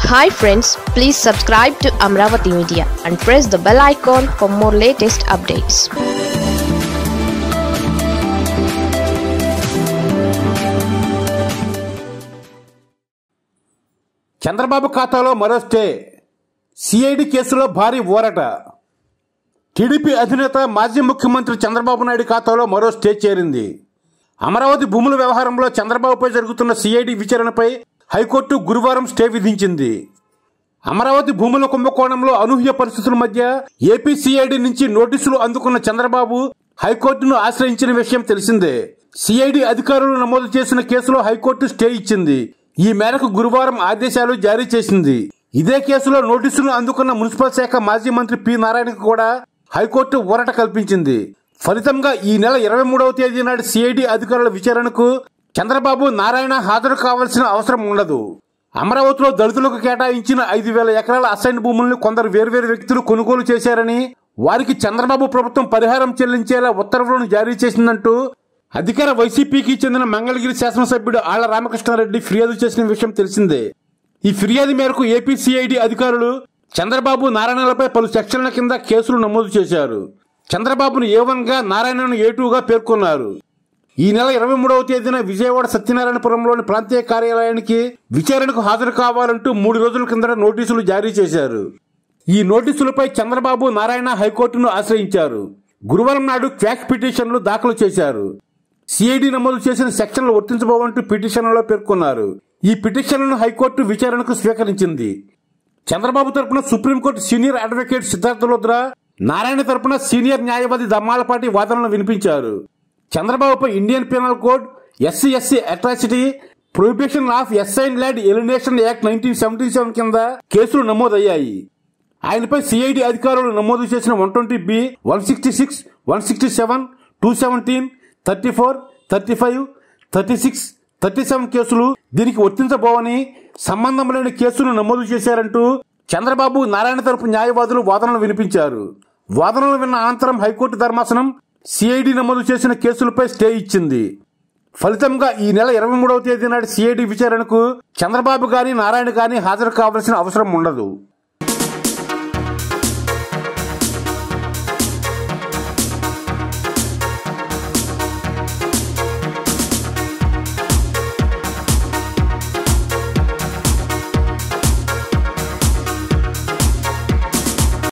hi friends please subscribe to Amaravati media and press the bell icon for more latest updates Chandrababu ఖాతాలో మరో stay CID కేసులో భారీ ఊరట TDP అధినేత మాజీ ముఖ్యమంత్రి చంద్రబాబు నాయుడు ఖాతాలో మరో స్టే చేరింది అమరావతి భూముల వ్యవహారంలో చంద్రబాబుపై జరుగుతున్న సిఐడి విచారణపై హైకోర్టు గురువారం స్టే విధించింది అమరావతి భూముల కుంభకోణంలో అనూహ్య పరిస్థితుల మధ్య ఏపీ సిఐడి నుంచి నోటీసులు అందుకున్న చంద్రబాబు హైకోర్టును ఆశ్రయించిన విషయం తెలిసిందే సిఐడి అధికారులు నమోదు చేసిన కేసులో హైకోర్టు స్టే ఇచ్చింది ఈ మేరకు గురువారం ఆదేశాలు జారీ చేసింది ఇదే కేసులో నోటీసులు అందుకున్న మున్సిపల్ శాఖ మాజీ మంత్రి పి నారాయణకు కూడా హైకోర్టు ఊరట కల్పించింది ఫలితంగా ఈ నెల ఇరవై మూడవ తేదీ నాటి సిఐడి అధికారుల విచారణకు చంద్రబాబు నారాయణ హాజరు కావాల్సిన అవసరం ఉండదు అమరావతిలో దళితులకు కేటాయించిన ఐదు వేల ఎకరాల అసైన్ భూముల్ని కొందరు వేర్వేరు వ్యక్తులు కొనుగోలు చేశారని వారికి చంద్రబాబు ప్రభుత్వం పరిహారం చెల్లించేలా ఉత్తర్వులను జారీ చేసిందంటూ అధికార వైసీపీకి చెందిన మంగళగిరి శాసనసభ్యుడు ఆళ్ల రామకృష్ణారెడ్డి ఫిర్యాదు చేసిన విషయం తెలిసిందే ఈ ఫిర్యాదు మేరకు ఏపీ సిఐడి అధికారులు చంద్రబాబు నారాయణలపై పలు సెక్షన్ల కింద కేసులు నమోదు చేశారు చంద్రబాబును ఏ వన్ గా నారాయణను ఏ టూ గా పేర్కొన్నారు ఈ నెల ఇరవై మూడవ తేదీన విజయవాడ సత్యనారాయణపురంలోని ప్రాంతీయ కార్యాలయానికి విచారణకు హాజరు కావాలంటూ మూడు రోజుల కిందట నోటీసులు జారీ చేశారు ఈ నోటీసులపై చంద్రబాబు నారాయణ హైకోర్టును ఆశ్రయించారు గురువారం నాడు క్వాక్ పిటిషన్లు దాఖలు చేశారు సిఐడి నమోదు చేసిన సెక్షన్లు వర్తించబోవంటూ పిటిషన్లలో పేర్కొన్నారు ఈ పిటిషన్లను హైకోర్టు విచారణకు స్వీకరించింది చంద్రబాబు తరపున supreme court senior advocate Siddhartha Luthra Narayana తరపున సీనియర్ న్యాయవాది దమ్మాలపాటి వాదనలు వినిపించారు చంద్రబాబుపై Indian penal code SC SC atrocity prohibition of assign land elimination act nineteen seventy seven కింద కేసులు నమోదయ్యాయి ఆయనపై సిఐడి అధికారులు నమోదు చేసిన one twenty B one sixty six one sixty seven two seventeen thirty four thirty five thirty six thirty seven కేసులు దీనికి వర్తించబోవని సంబంధం లేని కేసులు నమోదు చేశారంటూ చంద్రబాబు నారాయణ తరపు న్యాయవాదులు వాదనలు వినిపించారు వాదనలు విన్న అనంతరం హైకోర్టు ధర్మాసనం సిఐడి నమోదు చేసిన కేసులపై స్టే ఇచ్చింది ఫలితంగా ఈ నెల ఇరవై మూడవ తేదీ నాటి సిఐడి విచారణకు చంద్రబాబు గాని నారాయణ గాని హాజరు కావాల్సిన అవసరం ఉండదు